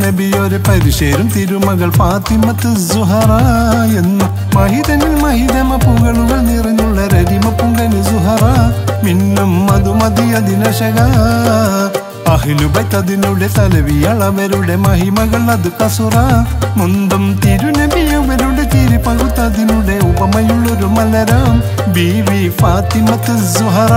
നബിയൊരു പരിശേരും തിരുമകൾ ഫാത്തിമത്ത് സുഹറ എന്ന് മഹിതനിൽ മഹിതമ പുകളുകൾ നിറഞ്ഞുള്ള രരിമ പുങ്കന് സുഹറ മിന്നും മധുമതി അതിനശക അഹിലുബൈത്തതിനുടെ തലവിയളവരുടെ മഹിമകൾ അത് കസുറ മുന്തും തിരുനബിയവരുടെ ചിരി പകുത്തതിനുടെ ഉപമയുള്ളൊരു മലരാം ബീവി ഫാത്തിമത്ത് സുഹറ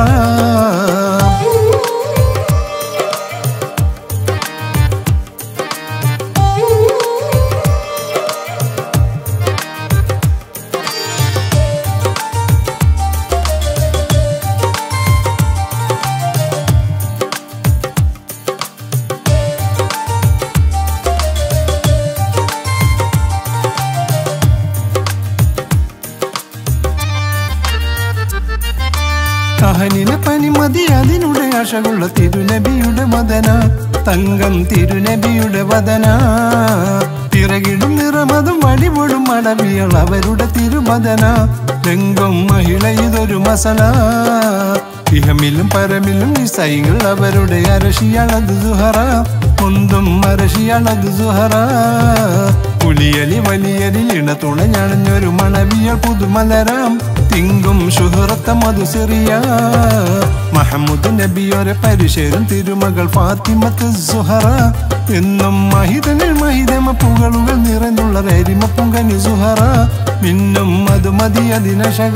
കഹനിലെ പനിമതി അതിനുടെ ആശകുള്ള തിരുനബിയുടെ വദന തങ്കം തിരുനബിയുടെ വദന പിറകിടും നിറമതും വടിപൊടും മടവിയൾ അവരുടെ തിരുവദന രംഗം മഹിള ഇതൊരു മസല ഇഹമിലും പരമിലും നിസൈകൾ അവരുടെ അരശിയളത് സുഹറ മുന്തും അരശിയളത് സുഹറ പുലിയലി വലിയലിൽ ഇണതുണഞ്ഞണിഞ്ഞൊരു മണവിയൽ പുതുമലരാം തിങ്കും ശുഹറത്ത മധുസിറിയ മഹമ്മദ് നബിയൊരെ പരിശേരും തിരുമകൾ ഫാത്തിമത്ത് സുഹറ എന്നും മഹിതനിൽ മഹിതമ പുകളുകൾ നിറഞ്ഞുള്ള രരിമ പുങ്കനി സുഹറ മിന്നും മധുമതി അതിനശക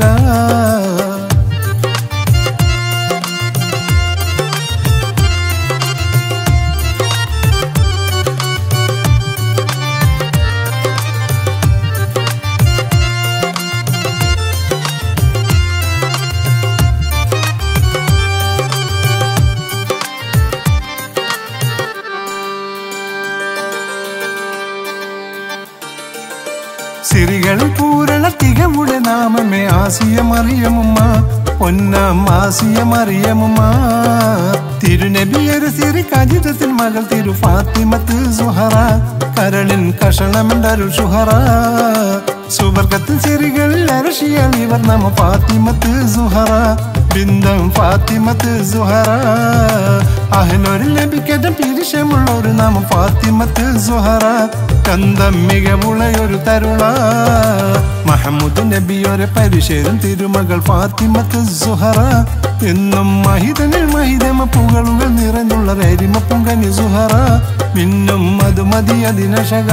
സിറികളിൽ പൂരണ തികവുടെ നാമമേ ആസിയമറിയമുമ്മ പൊന്നാം ആസിയമറിയമുമ്മ തിരുനബിയൊരു സിറി കജിതത്തിൽ മകൾ തിരു ഫാത്തിമത്ത് സുഹറ കരളിൻ കഷണമെണ്ടൊരു ഷുഹറ സുവർഗത്തിൽ സിറികളിൽ അരശിയാൽ ഇവർ നമ്മ ഫാത്തിമത്ത് സുഹറ ബിന്ദം ഫാത്തിമത്ത് സുഹറ അഹ്ലൊരു ലഭിക്കറ്റ പിരിശമുള്ള ഒരു നാമം ഫാത്തിമത്ത് സുഹറ കന്തം മികവുളയൊരു തരുള മഹമ്മദ് നബിയൊരെ പരിശേരും തിരുമകൾ ഫാത്തിമത്ത് സുഹറ എന്നും മഹിതനിൽ മഹിതമ പുകളുകൾ നിറഞ്ഞുള്ള രരിമ പുങ്കനി സുഹറ മിന്നും മധുമതി അതിനശക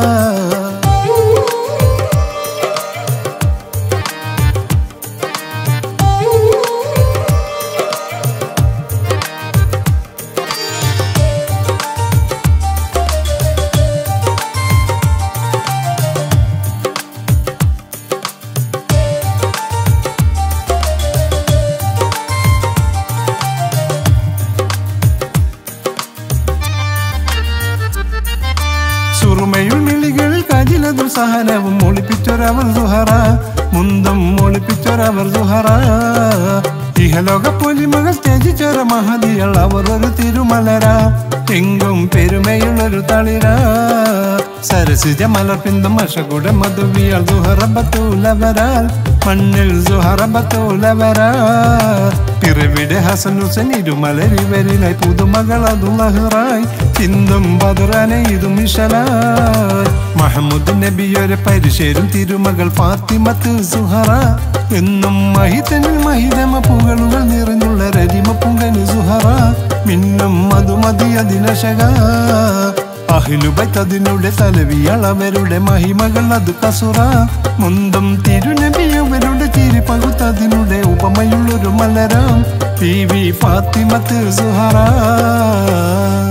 സുറുമയുൾ മിളികളിൽ കജിലതും സഹനവും ഒളിപ്പിച്ചൊരവർ സുഹറ മുന്തം ഒളിപ്പിച്ചൊരവർ സുഹറ ഇഹലോക പൊലിമകൾ ത്യജിച്ചൊര മഹതികൾ അവർ ഒരു തിരുമലര എങ്കും പെരുമയുള്ളൊരു തളിര സരസിജ മലർപ്പിന്തും മഷകുട മധുവിയാൽ സുഹറബത്തൂലവരാൽ മണ്ണിൽ സുഹറബത്തൂലവരാ പിറവിടെ ഹസൻ ഹുസൻ ഇരുമലരിവരിലായി പുതുമകൾ അതുലഹറായി ചിന്തും ബദറാനെ ഇതും ഇഷലായി മഹമ്മദ് നബിയൊരെ പരിശേരും തിരുമകൾ ഫാത്തിമത്ത് സുഹറ എന്നും മഹിതനിൽ മഹിതമ പുകളുകൾ നിറഞ്ഞുള്ള രരിമ പുങ്കന് സുഹറ മിന്നും മധുമതി അതിനശക അഹിലുബൈത്തതിനുടെ തലവിയളവരുടെ മഹിമകൾ അത് കസുറ മുന്തും തിരുനബിയവരുടെ ചിരി പകുത്തതിനുടെ ഉപമയുള്ളൊരു മലരാം പി വി ഫാത്തിമത്ത് സുഹറ